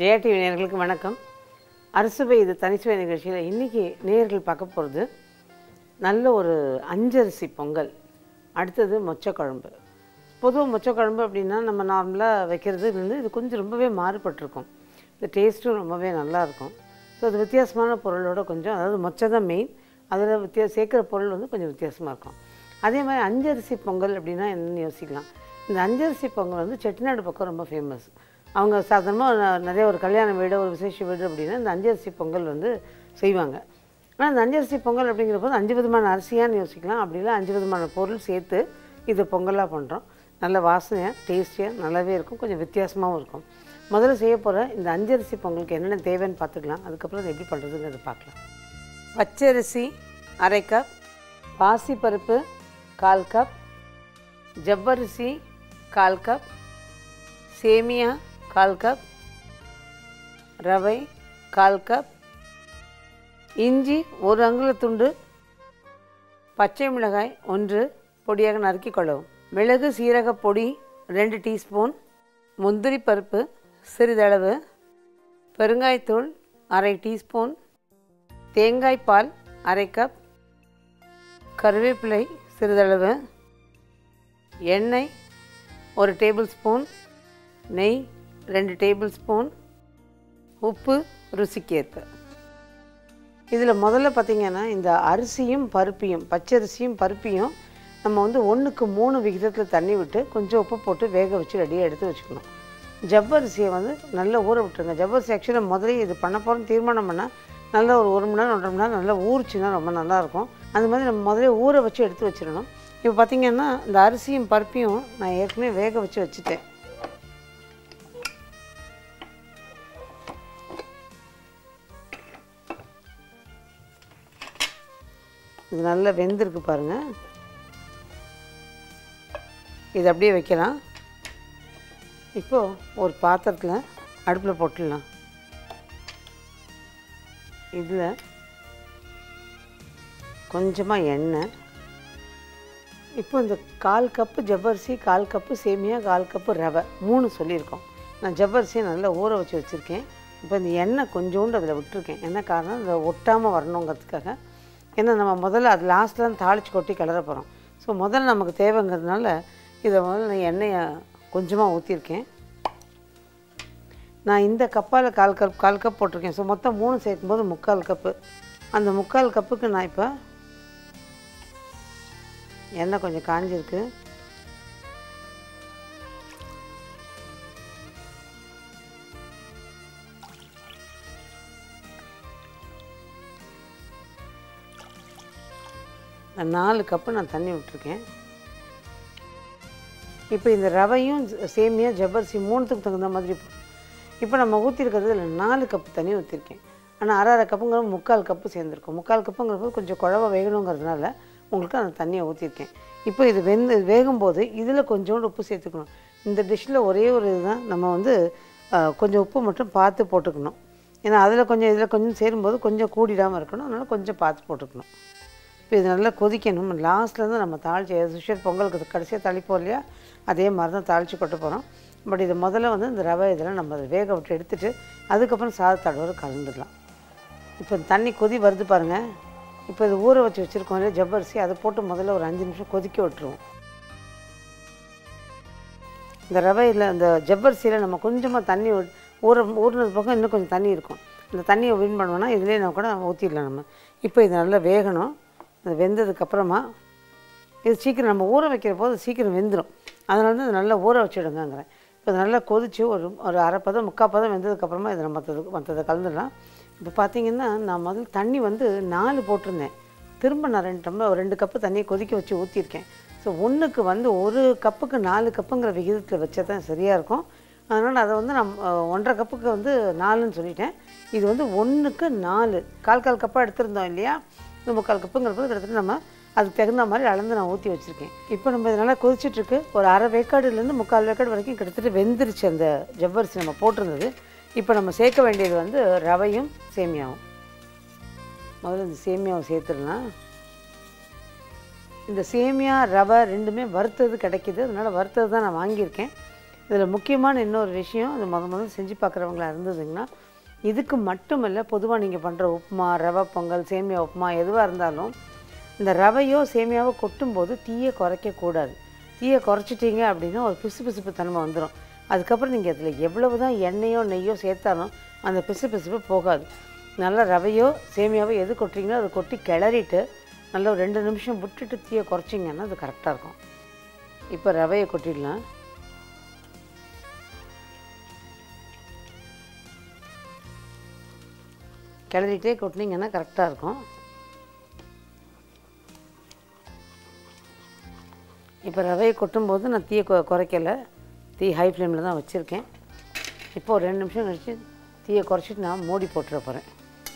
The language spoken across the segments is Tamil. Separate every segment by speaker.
Speaker 1: ஜெயா டிவி நேயர்களுக்கு வணக்கம் அரசுவை இது தனிச்சுவை நிகழ்ச்சியில் இன்றைக்கி நேயர்கள் பார்க்க போகிறது நல்ல ஒரு அஞ்சரிசி பொங்கல் அடுத்தது மொச்சக்குழம்பு பொதுவாக மொச்சக்குழம்பு அப்படின்னா நம்ம நார்மலாக வைக்கிறது வந்து இது கொஞ்சம் ரொம்பவே மாறுபட்டிருக்கும் இந்த டேஸ்ட்டும் ரொம்பவே நல்லாயிருக்கும் ஸோ அது வித்தியாசமான பொருளோட கொஞ்சம் அதாவது மொச்சை தான் மெயின் அதில் வித்தியா சேர்க்குற பொருள் வந்து கொஞ்சம் வித்தியாசமாக இருக்கும் அதே மாதிரி அஞ்சரிசி பொங்கல் அப்படின்னா என்னென்னு யோசிக்கலாம் இந்த அஞ்சரிசி பொங்கல் வந்து செட்டிநாடு பக்கம் ரொம்ப ஃபேமஸ் அவங்க சாதாரணமாக நிறைய ஒரு கல்யாண வீடு ஒரு விசேஷ வீடு அப்படின்னா இந்த அஞ்சரிசி பொங்கல் வந்து செய்வாங்க ஆனால் இந்த அஞ்சரிசி பொங்கல் அப்படிங்கிற போது அஞ்சு விதமான அரிசியான்னு யோசிக்கலாம் அப்படி இல்லை அஞ்சு விதமான பொருள் சேர்த்து இது பொங்கலாக பண்ணுறோம் நல்ல வாசனையாக டேஸ்டியாக நல்லாவே இருக்கும் கொஞ்சம் வித்தியாசமாகவும் இருக்கும் முதல்ல செய்ய போகிற இந்த அஞ்சரிசி பொங்கலுக்கு என்னென்ன தேவைன்னு பார்த்துக்கலாம் அதுக்கப்புறம் அதை எப்படி பண்ணுறதுங்கிறத பார்க்கலாம் பச்சரிசி அரை கப் பாசிப்பருப்பு கால் கப் ஜவ்வரிசி கால் கப் சேமியா கால் கப் ரவை கால் கப் இஞ்சி ஒரு அங்குலத்துண்டு பச்சை மிளகாய் ஒன்று பொடியாக நறுக்கி கொள்ளவும் மிளகு சீரக பொடி ரெண்டு டீஸ்பூன் முந்திரி பருப்பு சிறிதளவு பெருங்காயத்தூள் அரை டீஸ்பூன் தேங்காய் பால் அரை கப் கருவேப்பிலை சிறிதளவு எண்ணெய் ஒரு டேபிள் ஸ்பூன் நெய் ரெண்டு டேபிள் ஸ்பூன் உப்பு ருசிக்கேற்ப இதில் முதல்ல பார்த்திங்கன்னா இந்த அரிசியும் பருப்பியும் பச்சரிசியும் பருப்பியும் நம்ம வந்து ஒன்றுக்கு மூணு விகிதத்தில் தண்ணி விட்டு கொஞ்சம் உப்பு போட்டு வேக வச்சு ரெடியாக எடுத்து வச்சுக்கணும் ஜவ்வரிசியை வந்து நல்லா ஊற விட்டுருங்க ஜவ்வரிசி ஆக்சுவலாக முதலே இது பண்ண போகிறோம் தீர்மானம் பண்ணால் நல்லா ஒரு ஒரு மணி நேரம் ஒன்றரை மணி நேரம் நல்லா ஊறிச்சுன்னா ரொம்ப நல்லாயிருக்கும் அந்த மாதிரி நம்ம முதலே ஊற வச்சு எடுத்து வச்சிடணும் இப்போ பார்த்திங்கன்னா இந்த அரிசியும் பருப்பியும் நான் ஏற்கனவே வேக வச்சு வச்சுட்டேன் இது நல்லா வெந்திருக்கு பாருங்கள் இது அப்படியே வைக்கலாம் இப்போது ஒரு பாத்திரத்தில் அடுப்பில் போட்டுடலாம் இதில் கொஞ்சமாக எண்ணெய் இப்போ இந்த கால் கப்பு ஜவ்வரிசி கால் கப்பு சேமியா கால் கப்பு ரவை மூணு சொல்லியிருக்கோம் நான் ஜவ்வரிசியை நல்லா ஊற வச்சு வச்சுருக்கேன் இப்போ இந்த எண்ணெய் கொஞ்சோண்டு அதில் விட்டுருக்கேன் என்ன காரணம் இந்த ஒட்டாமல் வரணுங்கிறதுக்காக ஏன்னா நம்ம முதல்ல அது லாஸ்ட்டில் தான் தாளித்து கொட்டி கிளற போகிறோம் ஸோ முதல்ல நமக்கு தேவைங்கிறதுனால இதை முதல்ல நான் எண்ணெயை கொஞ்சமாக ஊற்றிருக்கேன் நான் இந்த கப்பால் கால் கப் கால் கப் போட்டிருக்கேன் ஸோ மொத்தம் மூணு சேர்க்கும்போது முக்கால் கப்பு அந்த முக்கால் கப்புக்கு நான் இப்போ எண்ணெய் கொஞ்சம் காஞ்சிருக்கு நான் நாலு கப்பு நான் தண்ணி விட்டுருக்கேன் இப்போ இந்த ரவையும் சேமியா ஜவ்வரிசி மூணுத்துக்கு தகுந்த மாதிரி போடும் இப்போ நம்ம ஊற்றிருக்கிறது இதில் நாலு கப்பு தண்ணி ஊற்றிருக்கேன் ஆனால் அரை அரை கப்புங்கிற முக்கால் கப்பு சேர்ந்துருக்கும் முக்கால் கப்புங்கிறப்போ கொஞ்சம் குழவ வேகணுங்கிறதுனால உங்களுக்கு அந்த தண்ணியை ஊற்றிருக்கேன் இப்போ இது வெந்து வேகும்போது இதில் கொஞ்சோண்டு உப்பு சேர்த்துக்கணும் இந்த டிஷ்ஷில் ஒரே ஒரு இதுதான் நம்ம வந்து கொஞ்சம் உப்பு மட்டும் பார்த்து போட்டுக்கணும் ஏன்னா அதில் கொஞ்சம் இதில் கொஞ்சம் சேரும்போது கொஞ்சம் கூடிடாமல் இருக்கணும் அதனால் கொஞ்சம் பார்த்து போட்டுக்கணும் இப்போ இது நல்லா கொதிக்கணும் லாஸ்ட்லேருந்து நம்ம தாளிச்சு சுஷர் பொங்கலுக்கு கடைசியாக தளிப்போம் இல்லையா அதே மாதிரி தான் தாளித்து கொட்ட போகிறோம் பட் இது முதல்ல வந்து இந்த ரவை இதெல்லாம் நம்ம அதை வேக விட்டு எடுத்துகிட்டு அதுக்கப்புறம் சாதத்தடவோடு கலந்துடலாம் இப்போ தண்ணி கொதி வருது பாருங்கள் இப்போ இது ஊற வச்சு வச்சுருக்கோம் இல்லையா ஜவ்வரிசி அதை போட்டு முதல்ல ஒரு அஞ்சு நிமிஷம் கொதிக்க விட்டுருவோம் இந்த ரவையில் இந்த ஜவ்வரிசியில் நம்ம கொஞ்சமாக தண்ணி ஊற ஊறினது பக்கம் இன்னும் கொஞ்சம் தண்ணி இருக்கும் இந்த தண்ணியை வின் பண்ணுவோன்னா இதுலேயே நம்ம கூட ஊற்றிடலாம் நம்ம இப்போ இது நல்லா வேகணும் அது வெந்ததுக்கப்புறமா இது சீக்கிரம் நம்ம ஊற வைக்கிற போது சீக்கிரம் வெந்துடும் அதனால தான் இது நல்லா ஊற வச்சுடுங்கங்கிறேன் இப்போ இது நல்லா கொதித்து ஒரு ஒரு அரை பதம் முக்கால் பதம் வெந்ததுக்கப்புறமா இதை நம்ம மற்றது மற்றதை கலந்துடலாம் இப்போ பார்த்தீங்கன்னா நான் முதல்ல தண்ணி வந்து நாலு போட்டிருந்தேன் திரும்ப நான் ரெண்டு டம்ளர் ஒரு ரெண்டு கப்பு தண்ணியை கொதிக்க வச்சு ஊற்றிருக்கேன் ஸோ ஒன்றுக்கு வந்து ஒரு கப்புக்கு நாலு கப்புங்கிற விகிதத்தில் வச்சா தான் சரியாக இருக்கும் அதனால் அதை வந்து நான் ஒன்றரை கப்புக்கு வந்து நாலுன்னு சொல்லிட்டேன் இது வந்து ஒன்றுக்கு நாலு கால் கால் கப்பாக எடுத்திருந்தோம் இல்லையா இந்த முக்கால் கப்புங்கிறப்போ கிட்டத்தட்ட நம்ம அதுக்கு தகுந்த மாதிரி அளந்து நான் ஊற்றி வச்சுருக்கேன் இப்போ நம்ம இது நல்லா கொதிச்சிட்ருக்கு ஒரு அரை வேக்காடுலேருந்து முக்கால் வேக்காடு வரைக்கும் கிட்டத்தட்ட வெந்துருச்சு அந்த ஜவ்வரிசி நம்ம போட்டிருந்தது இப்போ நம்ம சேர்க்க வேண்டியது வந்து ரவையும் சேமியாவும் முதல்ல இந்த சேமியாவை சேர்த்துடலாம் இந்த சேமியா ரவை ரெண்டுமே வறுத்தது கிடைக்கிது அதனால் வறுத்தது தான் நான் வாங்கியிருக்கேன் இதில் முக்கியமான இன்னொரு விஷயம் அது முத முதல்ல செஞ்சு பார்க்குறவங்களா இருந்ததுங்கன்னா இதுக்கு மட்டுமல்ல பொதுவாக நீங்கள் பண்ணுற உப்புமா ரவை பொங்கல் சேமியா உப்புமா எதுவாக இருந்தாலும் இந்த ரவையோ சேமியாவோ கொட்டும்போது தீயை குறைக்கக்கூடாது தீயை குறைச்சிட்டீங்க அப்படின்னா ஒரு பிசு பிசுப்பு தன்மை வந்துடும் அதுக்கப்புறம் நீங்கள் அதில் எவ்வளவு தான் எண்ணெயோ நெய்யோ சேர்த்தாலும் அந்த பிசு பிசுப்பு போகாது நல்லா ரவையோ சேமியாவோ எது கொட்டுறீங்களோ அதை கொட்டி கிளறிட்டு நல்லா ஒரு ரெண்டு நிமிஷம் விட்டுட்டு தீயை குறைச்சிங்கன்னா அது கரெக்டாக இருக்கும் இப்போ ரவையை கொட்டிடலாம் கிளறிட்டே கொட்டினீங்கன்னா கரெக்டாக இருக்கும் இப்போ ரவையை கொட்டும்போது நான் தீயை கொ குறைக்கல தீ ஹை ஃப்ளேமில் தான் வச்சுருக்கேன் இப்போ ஒரு ரெண்டு நிமிஷம் கழிச்சு தீயை குறைச்சிட்டு நான் மூடி போட்டுற போகிறேன்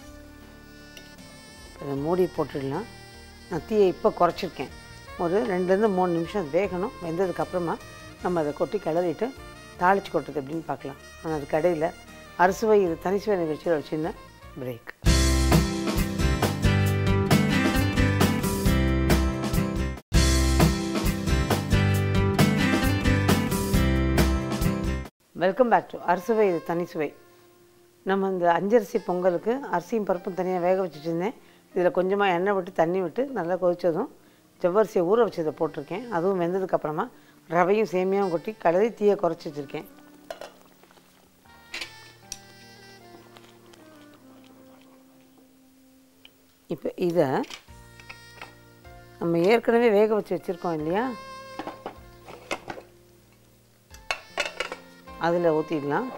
Speaker 1: இதை மூடி போட்டுடலாம் நான் தீயை இப்போ குறைச்சிருக்கேன் ஒரு ரெண்டுலேருந்து மூணு நிமிஷம் அது வேகணும் வெந்ததுக்கப்புறமா நம்ம அதை கொட்டி கிளறிட்டு தாளித்து கொட்டுறது எப்படின்னு பார்க்கலாம் ஆனால் அது கடையில் அறுசுவை இது தனிசுவை நிகழ்ச்சியில் ஒரு சின்ன break welcome back to Arusuvai இது தனிசுவை நம்ம இந்த அஞ்சரிசி பொங்கலுக்கு அரிசியும் பருப்பும் தனியாக வேக வச்சுட்டு இருந்தேன் இதில் கொஞ்சமாக எண்ணெய் விட்டு தண்ணி விட்டு நல்லா கொதிச்சதும் ஜவ்வரிசியை ஊற வச்சதை போட்டிருக்கேன் அதுவும் வெந்ததுக்கப்புறமா ரவையும் சேமியாவும் கொட்டி கலரி தீயை குறைச்சி வச்சுருக்கேன் இப்போ இதை நம்ம ஏற்கனவே வேக வச்சு வச்சுருக்கோம் இல்லையா அதில் ஊற்றிடலாம்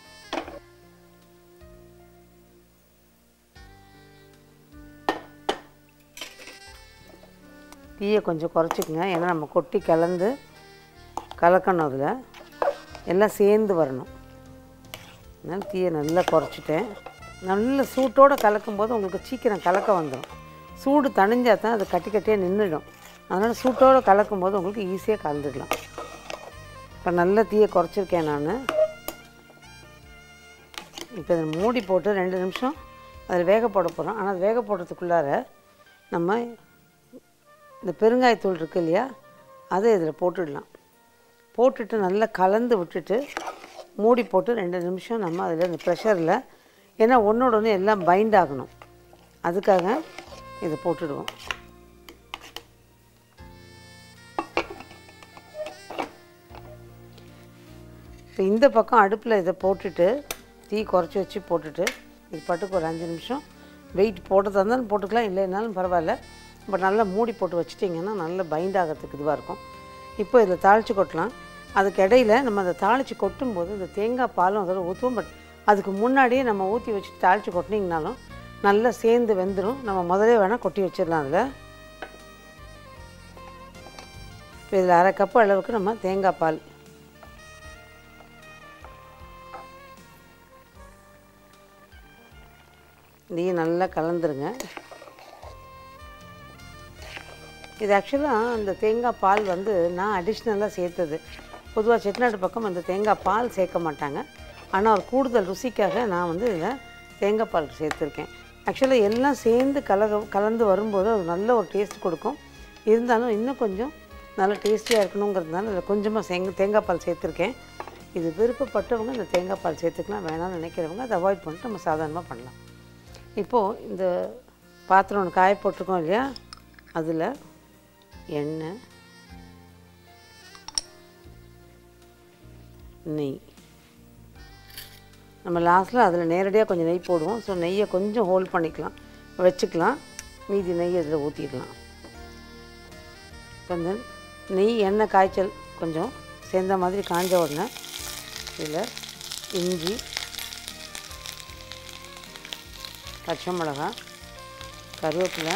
Speaker 1: தீயை கொஞ்சம் குறைச்சிக்கங்க ஏன்னா நம்ம கொட்டி கலந்து கலக்கணும் அதில் எல்லாம் சேர்ந்து வரணும் அதனால் தீயை நல்லா குறைச்சிட்டேன் நல்ல சூட்டோடு கலக்கும்போது உங்களுக்கு சீக்கிரம் கலக்க வந்துடும் சூடு தணிஞ்சால் தான் அது கட்டி கட்டியாக நின்றுடும் அதனால் சூட்டோடு கலக்கும்போது உங்களுக்கு ஈஸியாக கலந்துடலாம் இப்போ நல்ல தீயை குறைச்சிருக்கேன் நான் இப்போ இதை மூடி போட்டு ரெண்டு நிமிஷம் அதில் வேக போட போகிறோம் ஆனால் அது வேக போடுறதுக்குள்ளார நம்ம இந்த பெருங்காயத்தூள் இருக்கு இல்லையா அதை இதில் போட்டுடலாம் போட்டுட்டு நல்லா கலந்து விட்டுட்டு மூடி போட்டு ரெண்டு நிமிஷம் நம்ம அதில் இந்த ப்ரெஷரில் ஏன்னா ஒன்றோட ஒன்று எல்லாம் பைண்ட் ஆகணும் அதுக்காக இதை போட்டுடுவோம் இப்போ இந்த பக்கம் அடுப்பில் இதை போட்டுட்டு தீ குறைச்சி வச்சு போட்டுட்டு இது பாட்டுக்கு ஒரு அஞ்சு நிமிஷம் வெயிட் போட்டதாக இருந்தாலும் போட்டுக்கலாம் இல்லைனாலும் பரவாயில்ல பட் நல்லா மூடி போட்டு வச்சிட்டிங்கன்னா நல்லா பைண்ட் ஆகிறதுக்கு இதுவாக இருக்கும் இப்போ இதில் தாளித்து கொட்டலாம் அதுக்கு இடையில நம்ம அதை தாளித்து கொட்டும்போது இந்த தேங்காய் பாலும் அதோட ஊற்றுவோம் பட் அதுக்கு முன்னாடியே நம்ம ஊற்றி வச்சுட்டு தாளித்து கொட்டினீங்கனாலும் நல்லா சேர்ந்து வெந்துடும் நம்ம முதலே வேணால் கொட்டி வச்சிடலாம் அதில் இப்போ இதில் அரை கப்பு அளவுக்கு நம்ம தேங்காய் பால் இதையும் நல்லா கலந்துருங்க இது ஆக்சுவலாக அந்த தேங்காய் பால் வந்து நான் அடிஷ்னலாக சேர்த்தது பொதுவாக செட்டிநாடு பக்கம் அந்த தேங்காய் பால் சேர்க்க மாட்டாங்க ஆனால் ஒரு கூடுதல் ருசிக்காக நான் வந்து இதில் தேங்காய் பால் சேர்த்துருக்கேன் ஆக்சுவலாக எல்லாம் சேர்ந்து கலக கலந்து வரும்போது அது நல்ல ஒரு டேஸ்ட் கொடுக்கும் இருந்தாலும் இன்னும் கொஞ்சம் நல்ல டேஸ்டியாக இருக்கணுங்கிறதுனால இதில் கொஞ்சமாக தேங்க தேங்காய் பால் சேர்த்துருக்கேன் இது விருப்பப்பட்டவங்க இந்த தேங்காய் பால் சேர்த்துக்கலாம் வேணாம்னு நினைக்கிறவங்க அதை அவாய்ட் பண்ணிட்டு நம்ம சாதாரணமாக பண்ணலாம் இப்போது இந்த பாத்திரம் ஒன்று காய போட்டிருக்கோம் இல்லையா அதில் எண்ணெய் நெய் நம்ம லாஸ்ட்டில் அதில் நேரடியாக கொஞ்சம் நெய் போடுவோம் ஸோ நெய்யை கொஞ்சம் ஹோல்ட் பண்ணிக்கலாம் வச்சுக்கலாம் மீதி நெய் அதில் ஊற்றிடலாம் இப்போ இந்த நெய் எண்ணெய் காய்ச்சல் கொஞ்சம் சேர்ந்த மாதிரி காஞ்ச உடனே இதில் இஞ்சி பச்சை மிளகாய் கருவேப்பிலை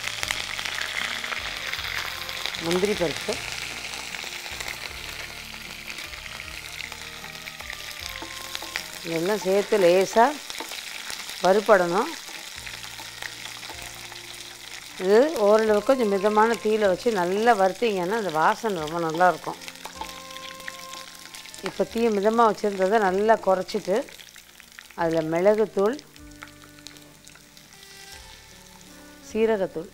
Speaker 1: முந்திரி பருப்பு இதெல்லாம் சேர்த்து லேசாக வறுபடணும் இது ஓரளவுக்கு கொஞ்சம் மிதமான தீயில் வச்சு நல்லா வறுத்தீங்கன்னா அந்த வாசனை ரொம்ப நல்லாயிருக்கும் இப்போ தீயை மிதமாக வச்சுருந்ததை நல்லா குறைச்சிட்டு அதில் மிளகுத்தூள் சீரகத்தூள்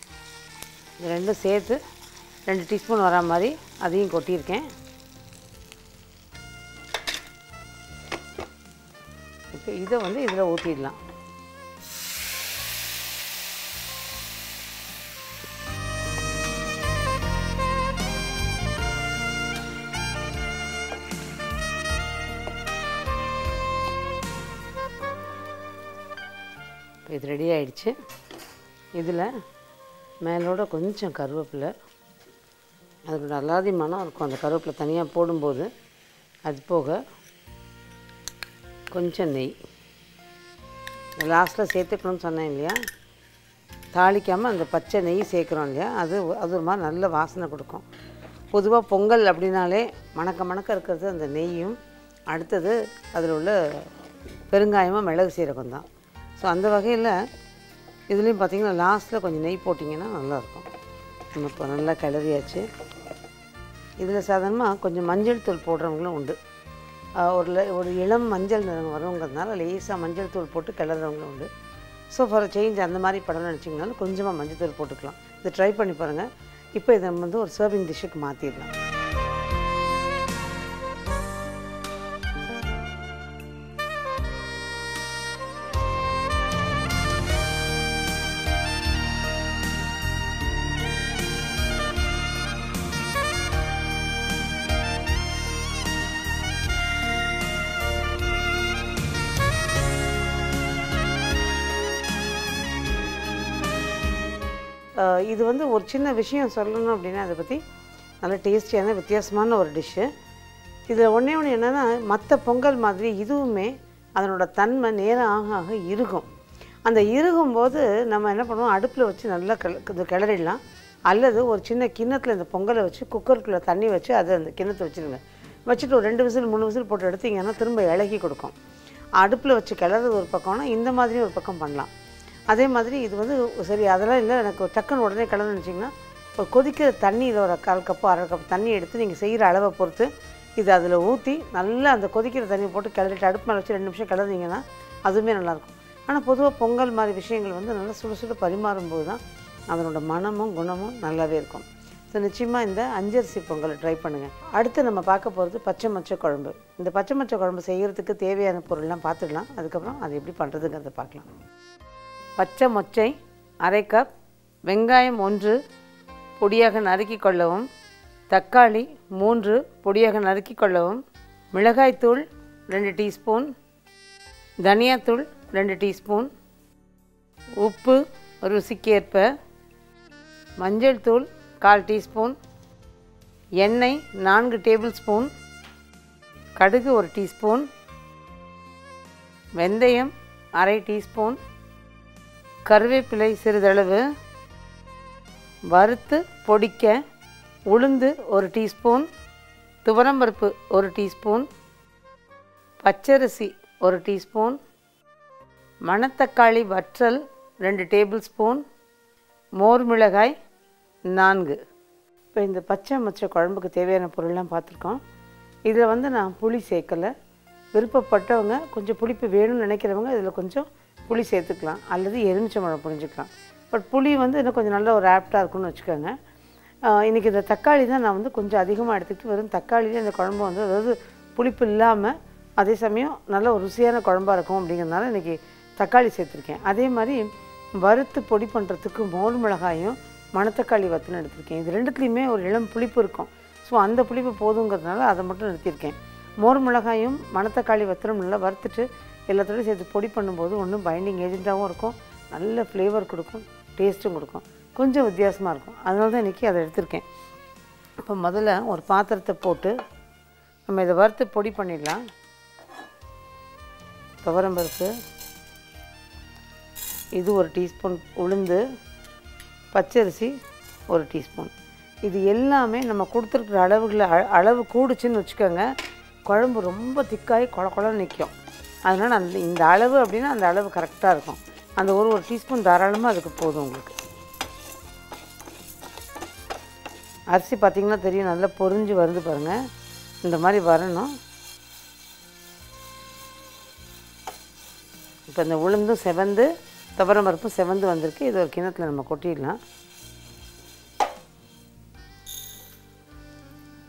Speaker 1: இது ரெண்டும் சேர்த்து ரெண்டு டீஸ்பூன் வரா மாதிரி அதையும் கொட்டியிருக்கேன் இருக்குது இதை வந்து இதில் ஊற்றிடலாம் இப்போ இது ரெடி ஆயிடுச்சு இதில் மேலோட கொஞ்சம் கருவேப்பிலை அதோட அல்லாதி மனம் இருக்கும் அந்த கருவேப்பிலை தனியாக போடும்போது அது போக கொஞ்சம் நெய் லாஸ்ட்டில் சேர்த்துக்கணும்னு சொன்னேன் இல்லையா தாளிக்காமல் அந்த பச்சை நெய் சேர்க்குறோம் இல்லையா அது அது ஒரு மாதிரி நல்ல வாசனை கொடுக்கும் பொதுவாக பொங்கல் அப்படின்னாலே மணக்க மணக்க இருக்கிறது அந்த நெய்யும் அடுத்தது அதில் உள்ள பெருங்காயமாக மிளகு சீரகம் தான் ஸோ அந்த வகையில் இதுலேயும் பார்த்தீங்கன்னா லாஸ்ட்டில் கொஞ்சம் நெய் போட்டிங்கன்னா நல்லாயிருக்கும் நம்ம இப்போ நல்லா கிளறியாச்சு இதில் சாதாரணமாக கொஞ்சம் மஞ்சள் தூள் போடுறவங்களும் உண்டு ஆஹ் ஒரு ல- ஒரு இளம் மஞ்சள் நிறம் வருங்கிறதுனால லேசாக மஞ்சள் தூள் போட்டு கிளறவங்களும் உண்டு ஸோ ஃபார் சேஞ்ச் அந்த மாதிரி படம்னு நினச்சிங்கனாலும் கொஞ்சமாக மஞ்சள் தூள் போட்டுக்கலாம் இதை ட்ரை பண்ணி பாருங்கள் இப்போ இதை நம்ம வந்து ஒரு சர்விங் டிஷ்ஷுக்கு மாற்றிடலாம் ஆஹ் இது வந்து ஒரு சின்ன விஷயம் சொல்லணும் அப்படின்னா அதை பற்றி நல்ல டேஸ்டியான வித்தியாசமான ஒரு டிஷ்ஷு இதில் ஒன்றே ஒன்று என்னென்னா மற்ற பொங்கல் மாதிரி இதுவுமே அதனோட தன்மை நேரம் ஆக ஆக இருக்கும் அந்த இருக்கும்போது நம்ம என்ன பண்ணுவோம் அடுப்பில் வச்சு நல்லா கிள இது கிளறிடலாம் அல்லது ஒரு சின்ன கிண்ணத்தில் இந்த பொங்கலை வச்சு குக்கருக்குள்ளே தண்ணி வச்சு அதை அந்த கிண்ணத்தை வச்சுருங்க வச்சுட்டு ஒரு ரெண்டு விசில் மூணு விசில் போட்டு எடுத்தீங்கன்னா திரும்ப இலகி கொடுக்கும் அடுப்பில் வச்சு கிளறது ஒரு பக்கம்னா இந்த மாதிரி ஒரு பக்கம் பண்ணலாம் அதே மாதிரி இது வந்து சரி அதெல்லாம் இல்லை எனக்கு டக்குன்னு உடனே கலந்து நினச்சிங்கன்னா ஒரு கொதிக்கிற தண்ணியில் ஒரு கால் கப்பு அரை கப் தண்ணி எடுத்து நீங்கள் செய்கிற அளவை பொறுத்து இது அதில் ஊற்றி நல்லா அந்த கொதிக்கிற தண்ணி போட்டு கிளறிட்டு அடுப்பு மேலே வச்சு ரெண்டு நிமிஷம் கிளறினீங்கன்னா அதுவுமே நல்லாயிருக்கும் ஆனால் பொதுவாக பொங்கல் மாதிரி விஷயங்கள் வந்து நல்லா சுட சுட பரிமாறும்போது தான் அதனோட மனமும் குணமும் நல்லாவே இருக்கும் ஸோ நிச்சயமாக இந்த அஞ்சரிசி பொங்கலை ட்ரை பண்ணுங்கள் அடுத்து நம்ம பார்க்க போகிறது பச்சை மொச்சை குழம்பு இந்த பச்சை மொச்சை குழம்பு செய்கிறதுக்கு தேவையான பொருள்லாம் பார்த்துடலாம் அதுக்கப்புறம் அது எப்படி பண்ணுறதுங்கிறத பார்க்கலாம் பச்சை மொச்சை அரை கப் வெங்காயம் ஒன்று பொடியாக நறுக்கி கொள்ளவும் தக்காளி மூன்று பொடியாக நறுக்கி கொள்ளவும் மிளகாய்த்தூள் ரெண்டு டீஸ்பூன் தனியாத்தூள் ரெண்டு டீஸ்பூன் உப்பு ருசிக்கேற்ப மஞ்சள் தூள் கால் டீஸ்பூன் எண்ணெய் நான்கு டேபிள் ஸ்பூன் கடுகு ஒரு டீஸ்பூன் வெந்தயம் அரை டீஸ்பூன் கருவேப்பிலை சிறிதளவு வறுத்து பொடிக்க உளுந்து ஒரு டீஸ்பூன் துவரம்பருப்பு ஒரு டீஸ்பூன் பச்சரிசி ஒரு டீஸ்பூன் மணத்தக்காளி வற்றல் ரெண்டு டேபிள் ஸ்பூன் மோர் மிளகாய் நான்கு இப்போ இந்த பச்சை மச்சை குழம்புக்கு தேவையான பொருள்லாம் பார்த்துருக்கோம் இதில் வந்து நான் புளி சேர்க்கலை விருப்பப்பட்டவங்க கொஞ்சம் புளிப்பு வேணும்னு நினைக்கிறவங்க இதில் கொஞ்சம் புளி சேர்த்துக்கலாம் அல்லது எலுமிச்சம்பழம் புரிஞ்சுக்கலாம் பட் புளி வந்து இன்னும் கொஞ்சம் நல்ல ஒரு ஆப்டாக இருக்கும்னு வச்சுக்கோங்க ஆஹ் இன்னைக்கு இந்த தக்காளி தான் நான் வந்து கொஞ்சம் அதிகமாக எடுத்துக்கிட்டு வெறும் தக்காளியிலே இந்த குழம்பு வந்து அதாவது புளிப்பு இல்லாமல் அதே சமயம் நல்ல ஒரு ருசியான குழம்பா இருக்கும் அப்படிங்கிறதுனால இன்றைக்கி தக்காளி சேர்த்துருக்கேன் அதே மாதிரி வறுத்து பொடி பண்ணுறதுக்கு மோர் மிளகாயும் மணத்தக்காளி வத்தலும் எடுத்திருக்கேன் இது ரெண்டுத்துலேயுமே ஒரு இளம் புளிப்பு இருக்கும் ஸோ அந்த புளிப்பு போதுங்கிறதுனால அதை மட்டும் நிறுத்தியிருக்கேன் மோர் மிளகாயும் மணத்தக்காளி வத்தலும் நல்லா வறுத்துட்டு எல்லாத்தோடையும் சேர்த்து பொடி பண்ணும்போது ஒன்றும் பைண்டிங் ஏஜென்ட்டாகவும் இருக்கும் நல்ல ஃப்ளேவர் கொடுக்கும் டேஸ்ட்டும் கொடுக்கும் கொஞ்சம் வித்தியாசமாக இருக்கும் அதனால தான் இன்றைக்கி அதை எடுத்திருக்கேன் இப்போ முதல்ல ஒரு பாத்திரத்தை போட்டு நம்ம இதை வறுத்து பொடி பண்ணிடலாம் துவரம்பருப்பு இது ஒரு டீஸ்பூன் உளுந்து பச்சரிசி ஒரு டீஸ்பூன் இது எல்லாமே நம்ம கொடுத்துருக்குற அளவுகளை அ- அளவு கூடுச்சுன்னு வச்சுக்கோங்க குழம்பு ரொம்ப திக்காகி கொல கொலன்னு நிற்கும் அதனால் அந்த இந்த அளவு அப்படின்னா அந்த அளவு கரெக்டாக இருக்கும் அந்த ஒரு ஒரு டீஸ்பூன் தாராளமாக அதுக்கு போதும் உங்களுக்கு அரிசி பார்த்திங்கன்னா தெரியும் நல்லா பொரிஞ்சு வருது பாருங்கள் இந்த மாதிரி வரணும் இப்போ இந்த உளுந்தும் செவந்து துவரம் பருப்பும் செவந்து வந்திருக்கு இது ஒரு கிணத்துல நம்ம கொட்டிடலாம்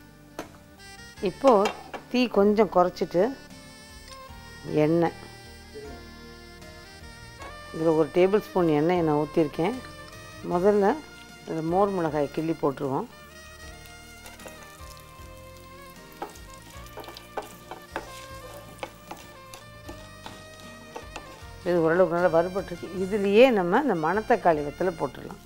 Speaker 1: இப்போது தீ கொஞ்சம் குறைச்சிட்டு எண்ணெய் இதில் ஒரு டேபிள் ஸ்பூன் எண்ணெயை நான் ஊற்றிருக்கேன் முதல்ல இதில் மோர் மிளகாய் கிள்ளி போட்டுருவோம் இது ஓரளவுக்கு நல்லா வறுபட்டுருக்கு இதுலேயே நம்ம இந்த மணத்தக்காளி வெத்தலை போட்டுடலாம்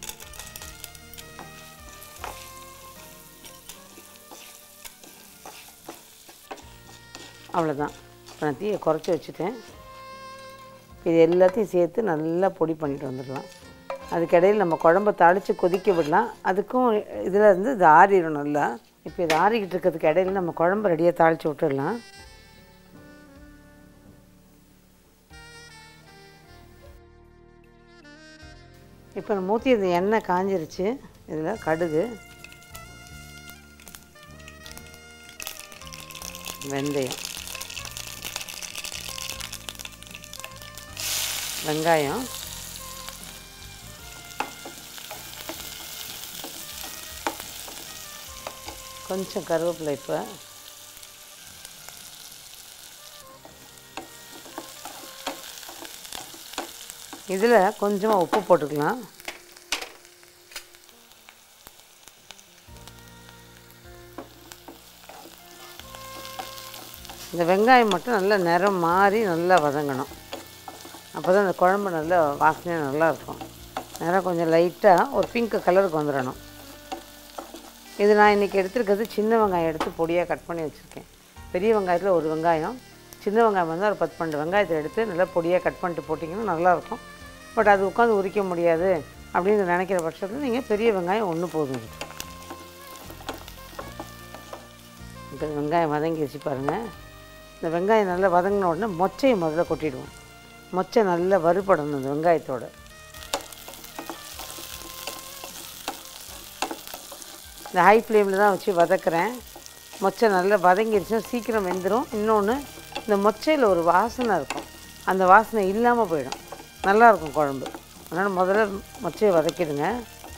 Speaker 1: அவ்வளோதான் நான் தீயை குறைச்சி வச்சுட்டேன் இது எல்லாத்தையும் சேர்த்து நல்லா பொடி பண்ணிட்டு வந்துடலாம் அதுக்கிடையில் நம்ம குழம்ப தாளித்து கொதிக்க விடலாம் அதுக்கும் இதில் இருந்து இது ஆறிடும் நல்லா இப்போ இது ஆறிக்கிட்டு இருக்கிறதுக்கு இடையில நம்ம குழம்பு ரெடியாக தாளித்து விட்டுடலாம் இப்போ நம்ம ஊற்றி இந்த எண்ணெய் காஞ்சிருச்சு இதில் கடுகு வெந்தயம் வெங்காயம் கொஞ்சம் கருவேப்பிலை இப்போ இதில் கொஞ்சமாக உப்பு போட்டுக்கலாம் இந்த வெங்காயம் மட்டும் நல்லா நிறம் மாறி நல்லா வதங்கணும் அப்போ தான் அந்த குழம்பு நல்லா வாசனையாக நல்லா இருக்கும் நிறம் கொஞ்சம் லைட்டாக ஒரு பிங்க் கலருக்கு வந்துடணும் இது நான் இன்றைக்கி எடுத்துருக்கிறது சின்ன வெங்காயம் எடுத்து பொடியாக கட் பண்ணி வச்சுருக்கேன் பெரிய வெங்காயத்தில் ஒரு வெங்காயம் சின்ன வெங்காயம் வந்து ஒரு பத்து பன்னெண்டு வெங்காயத்தை எடுத்து நல்லா பொடியாக கட் பண்ணிட்டு போட்டிங்கன்னா நல்லாயிருக்கும் பட் அது உட்காந்து உரிக்க முடியாது அப்படின்னு நினைக்கிற பட்சத்தில் நீங்கள் பெரிய வெங்காயம் ஒன்று போதும் இப்போ வெங்காயம் வதங்கிடுச்சு பாருங்கள் இந்த வெங்காயம் நல்லா வதங்கின உடனே மொச்சையை முதல்ல கொட்டிடுவோம் மொச்சை நல்லா வறுபடணும் இந்த வெங்காயத்தோட இந்த ஹை ஃப்ளேமில் தான் வச்சு வதக்குறேன் மொச்சை நல்லா வதங்கிடுச்சுன்னா சீக்கிரம் வெந்துடும் இன்னொன்று இந்த மொச்சையில் ஒரு வாசனை இருக்கும் அந்த வாசனை இல்லாமல் போயிடும் நல்லாயிருக்கும் குழம்பு அதனால் முதல்ல மொச்சையை வதக்கிடுங்க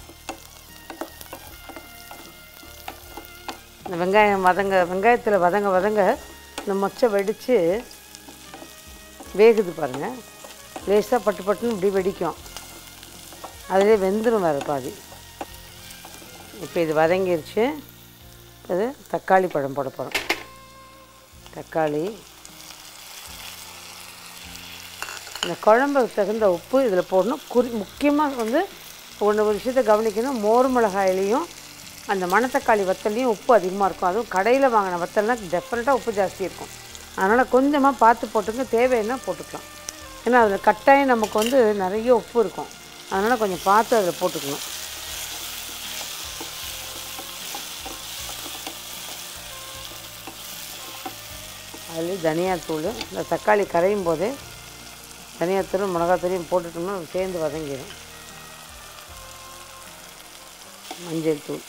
Speaker 1: இந்த வெங்காயம் வதங்க வெங்காயத்தில் வதங்க வதங்க இந்த மொச்சை வெடித்து வேகுது பாருங்கள் லேசாக பட்டு பட்டுன்னு இப்படி வெடிக்கும் அதிலே வெந்துடும் வேறு பாதி இப்போ இது வதங்கிருச்சு இது தக்காளி பழம் போட போகிறோம் தக்காளி இந்த குழம்புக்கு தகுந்த உப்பு இதில் போடணும் குறி முக்கியமாக வந்து ஒன்று ஒரு விஷயத்தை கவனிக்கணும் மோர் மிளகாயிலையும் அந்த மணத்தக்காளி வத்தல்லையும் உப்பு அதிகமாக இருக்கும் அதுவும் கடையில் வாங்கின வத்தல்னால் டெஃபினட்டாக உப்பு ஜாஸ்தி இருக்கும் அதனால் கொஞ்சமாக பார்த்து போட்டுங்க தேவைன்னா போட்டுக்கலாம் ஏன்னா அதில் கட்டாயம் நமக்கு வந்து நிறைய உப்பு இருக்கும் அதனால் கொஞ்சம் பார்த்து அதில் போட்டுக்கணும் அதில் தனியாத்தூள் இந்த தக்காளி கரையும் போதே தனியாத்தூளும் மிளகாத்தூளையும் போட்டுட்டோம்னா அது சேர்ந்து வதங்கிடும் மஞ்சள் தூள்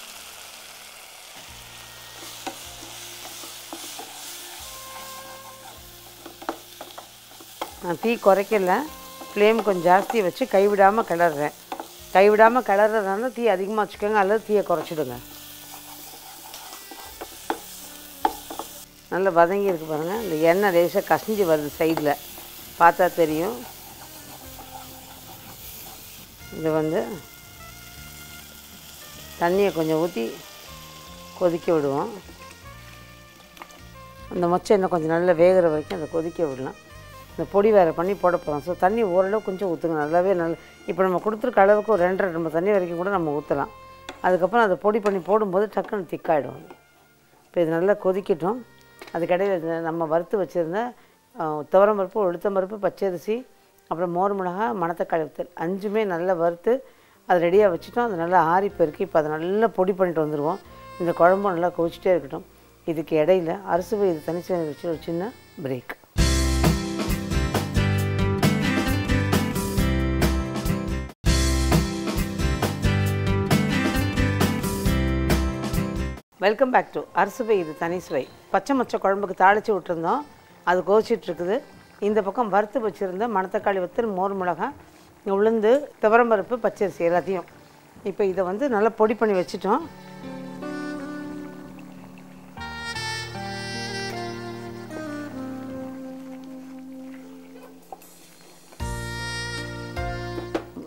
Speaker 1: நான் தீ குறைக்கல ஃப்ளேம் கொஞ்சம் ஜாஸ்தி வச்சு கைவிடாமல் கிளறேன் கைவிடாமல் கிளறதுனால தீ அதிகமாக வச்சுக்கோங்க அல்லது தீயை குறைச்சிடுங்க நல்லா வதங்கி இருக்கு பாருங்கள் இந்த எண்ணெய் லேசாக கசிஞ்சு வருது சைடில் பார்த்தா தெரியும் இது வந்து தண்ணியை கொஞ்சம் ஊற்றி கொதிக்க விடுவோம் அந்த மொச்சை இன்னும் கொஞ்சம் நல்லா வேகிற வரைக்கும் அதை கொதிக்க விடலாம் இந்த பொடி வேறு பண்ணி போட போகிறோம் ஸோ தண்ணி ஓரளவு கொஞ்சம் ஊற்றுங்க நல்லாவே நல்ல இப்போ நம்ம கொடுத்துருக்க அளவுக்கு ஒரு ரெண்டரை நம்ம தண்ணி வரைக்கும் கூட நம்ம ஊற்றலாம் அதுக்கப்புறம் அதை பொடி பண்ணி போடும்போது டக்குன்னு திக்காயிடும் இப்போ இது நல்லா கொதிக்கட்டும் அதுக்கடையில் இந்த நம்ம வறுத்து வச்சுருந்த துவரம் பருப்பு உளுத்தம் பருப்பு பச்சரிசி அப்புறம் மோர் மிளகா மணத்தக்காளி வத்தல் அஞ்சுமே நல்லா வறுத்து அது ரெடியாக வச்சுட்டோம் அது நல்லா ஆறி பெருக்கி இப்போ அதை நல்லா பொடி பண்ணிட்டு வந்துடுவோம் இந்த குழம்பும் நல்லா கொதிச்சிட்டே இருக்கட்டும் இதுக்கு இடையில அரிசி இது தனிச்சு வச்சு ஒரு சின்ன break welcome back to Arusuvai இது தனி சுவை பச்சை மொச்சை குழம்புக்கு தாளித்து விட்டுருந்தோம் அது கொதிச்சிட்டு இருக்குது இந்த பக்கம் வறுத்து வச்சுருந்த மணத்தக்காளி வத்தல் மோர் மிளகாய் உளுந்து துவரம்பருப்பு பச்சரிசி எல்லாத்தையும் இப்போ இதை வந்து நல்லா பொடி பண்ணி வச்சுட்டோம்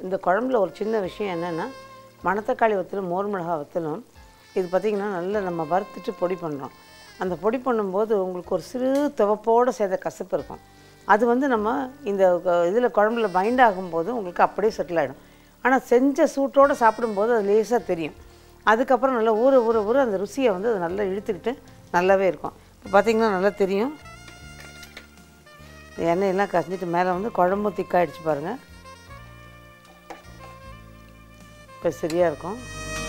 Speaker 1: இந்த குழம்புல ஒரு சின்ன விஷயம் என்னென்னா மணத்தக்காளி வத்தலும் மோர் மிளகா வத்தலும் இது பார்த்திங்கன்னா நல்லா நம்ம வறுத்துட்டு பொடி பண்ணுறோம் அந்த பொடி பண்ணும்போது உங்களுக்கு ஒரு சிறு துவப்போடு சேர்ந்த கசப்பு இருக்கும் அது வந்து நம்ம இந்த இதில் குழம்புல பைண்ட் ஆகும்போது உங்களுக்கு அப்படியே செட்டில் ஆகிடும் ஆனால் செஞ்ச சூட்டோடு சாப்பிடும்போது அது லேசாக தெரியும் அதுக்கப்புறம் நல்லா ஊற ஊற ஊற அந்த ருசியை வந்து அது நல்லா இழுத்துக்கிட்டு நல்லாவே இருக்கும் இப்போ பார்த்திங்கன்னா நல்லா தெரியும் இந்த எண்ணெயெல்லாம் கசிஞ்சிட்டு மேலே வந்து குழம்பும் திக்காயிடுச்சு பாருங்கள் இப்போ சரியாக இருக்கும்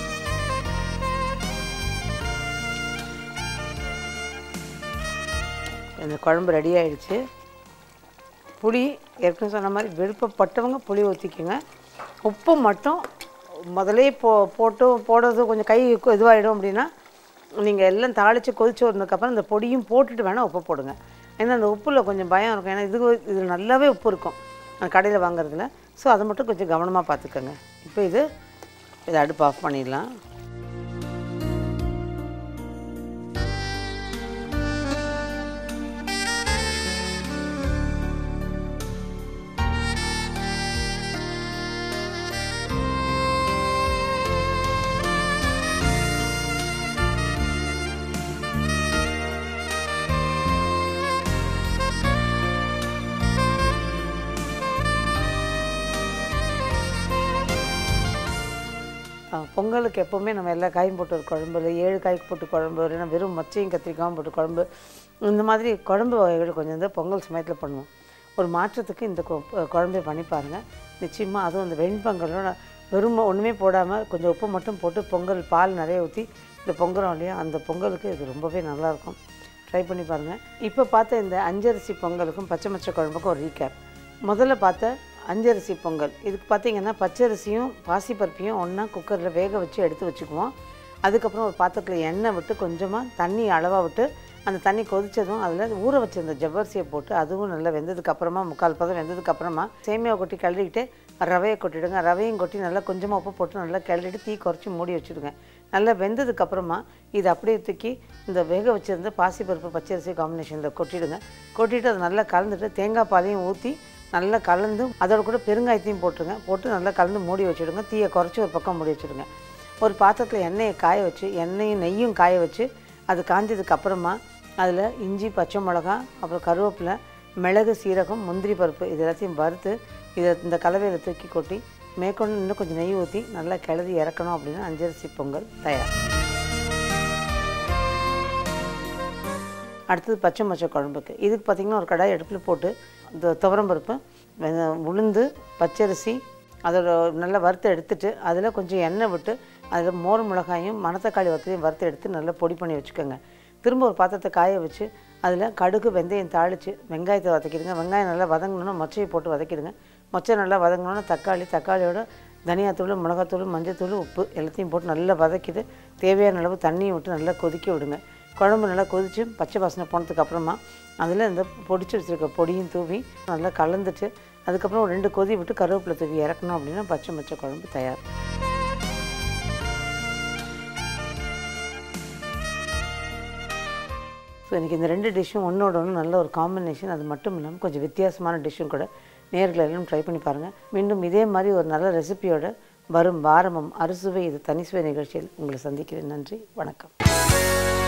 Speaker 1: இந்த குழம்பு ரெடி ஆயிடுச்சு புளி ஏற்கனவே சொன்ன மாதிரி விருப்பப்பட்டவங்க புளி ஊற்றிக்குங்க உப்பு மட்டும் முதலே போ போட்டு போடுறது கொஞ்சம் கை இதுவாகிடும் அப்படின்னா நீங்கள் எல்லாம் தாளித்து கொதிச்சு வந்ததுக்கப்புறம் இந்த பொடியும் போட்டுட்டு வேணால் உப்பு போடுங்க ஏன்னா அந்த உப்பில் கொஞ்சம் பயம் இருக்கும் ஏன்னா இது இது நல்லாவே உப்பு இருக்கும் கடையில் வாங்குறதுல ஸோ அதை மட்டும் கொஞ்சம் கவனமாக பார்த்துக்கோங்க இப்போ இது இதை அடுப்பு ஆஃப் பண்ணிடலாம் ஆ, பொங்கலுக்கு எப்போவுமே நம்ம எல்லா காயும் போட்டு ஒரு குழம்பு இல்லை ஏழு காய்க்கு போட்டு குழம்பு இல்லைன்னா வெறும் மொச்சையும் கத்திரிக்காயும் போட்டு குழம்பு இந்த மாதிரி குழம்பு வகைகள் கொஞ்சம் வந்து பொங்கல் சமயத்தில் பண்ணுவோம் ஒரு மாற்றத்துக்கு இந்த கொ- குழம்பை பண்ணி பாருங்கள் நிச்சயமாக அதுவும் அந்த வெண்பொங்கலோட வெறும் ஒன்றுமே போடாமல் கொஞ்சம் உப்பு மட்டும் போட்டு பொங்கல் பால் நிறைய ஊற்றி இந்த பொங்குறோம் இல்லையா அந்த பொங்கலுக்கு இது ரொம்பவே நல்லாயிருக்கும் ட்ரை பண்ணி பாருங்கள் இப்போ பார்த்த இந்த அஞ்சரிசி பொங்கலுக்கும் பச்சை மச்சை குழம்புக்கும் ஒரு ரீகேப் முதல்ல பார்த்த அஞ்சரிசி பொங்கல் இதுக்கு பார்த்தீங்கன்னா பச்சரிசியும் பாசிப்பருப்பையும் ஒன்றா குக்கரில் வேக வச்சு எடுத்து வச்சுக்குவோம் அதுக்கப்புறம் ஒரு பாத்திரத்தில் எண்ணெய் விட்டு கொஞ்சமாக தண்ணி அளவாக விட்டு அந்த தண்ணி கொதிச்சதும் அதில் ஊற வச்சிருந்த ஜவ்வரிசியை போட்டு அதுவும் நல்லா வெந்ததுக்கு அப்புறமா முக்கால் பதம் வெந்ததுக்கு அப்புறமா சேமியாவை கொட்டி கிளறிக்கிட்டு ரவையை கொட்டிடுங்க ரவையும் கொட்டி நல்லா கொஞ்சமாக உப்பு போட்டு நல்லா கிளறிட்டு தீ குறைச்சி மூடி வச்சுடுங்க நல்லா வெந்ததுக்கு அப்புறமா இது அப்படியே தூக்கி இந்த வேக வச்சிருந்த பாசிப்பருப்பு பச்சரிசி காம்பினேஷனில் கொட்டிடுங்க கொட்டிட்டு அதை நல்லா கலந்துட்டு தேங்காய் பாலையும் ஊற்றி நல்லா கலந்து அதோட கூட பெருங்காயத்தையும் போட்டுருங்க போட்டு நல்லா கலந்து மூடி வச்சுடுங்க தீயை குறைச்சி ஒரு பக்கம் மூடி வச்சுடுங்க ஒரு பாத்திரத்தில் எண்ணெயை காய வச்சு எண்ணெயும் நெய்யும் காய வச்சு அது காஞ்சதுக்கு அப்புறமா அதில் இஞ்சி பச்சை மிளகா அப்புறம் கருவேப்பிலை மிளகு சீரகம் முந்திரி பருப்பு இது எல்லாத்தையும் வறுத்து இதை இந்த கலவையில் தூக்கி கொட்டி மேற்கொண்டு இன்னும் கொஞ்சம் நெய் ஊற்றி நல்லா கிளறி இறக்கணும் அப்படின்னா அஞ்சரிசி பொங்கல் தயார் அடுத்தது பச்சை மொச்சை குழம்புக்கு இதுக்கு பார்த்திங்கன்னா ஒரு கடாய் அடுப்பில் போட்டு இந்த துவரம்பருப்பு வெ- உளுந்து பச்சரிசி அதோட நல்லா வறுத்து எடுத்துட்டு அதில் கொஞ்சம் எண்ணெய் விட்டு அதில் மோர் மிளகாயும் மணத்தக்காளி வத்தலையும் வறுத்து எடுத்து நல்லா பொடி பண்ணி வச்சுக்கோங்க திரும்ப ஒரு பாத்திரத்தை காய வச்சு அதில் கடுகு வெந்தயம் தாளித்து வெங்காயத்தை வதக்கிடுங்க வெங்காயம் நல்லா வதங்கணுன்னா மொச்சையை போட்டு வதக்கிடுங்க மொச்சை நல்லா வதங்கணுன்னா தக்காளி தக்காளியோட தனியாத்தூள் மிளகாத்தூள் மஞ்சத்தூள் உப்பு எல்லாத்தையும் போட்டு நல்லா வதக்கிட்டு தேவையான அளவு தண்ணியை விட்டு நல்லா கொதிக்க விடுங்க குழம்பு நல்லா கொதித்து பச்சை வாசனை போனதுக்கு அப்புறமா அதில் இந்த பொடிச்சு வச்சுருக்க பொடியும் தூவி நல்லா கலந்துட்டு அதுக்கப்புறம் ஒரு ரெண்டு கொதி விட்டு கருவேப்பிலை தூவி இறக்கணும் அப்படின்னா பச்சை மச்சை குழம்பு தயார் ஸோ எனக்கு இந்த ரெண்டு டிஷ்ஷும் ஒன்றோட ஒன்று நல்ல ஒரு காம்பினேஷன் அது மட்டும் இல்லாமல் கொஞ்சம் வித்தியாசமான டிஷ்ஷும் கூட நேர்கள் எல்லாம் ட்ரை பண்ணி பாருங்கள் மீண்டும் இதே மாதிரி ஒரு நல்ல ரெசிபியோட வரும் வாரமும் அறுசுவை இது தனிசுவை நிகழ்ச்சியில் உங்களை சந்திக்கிறேன் நன்றி வணக்கம்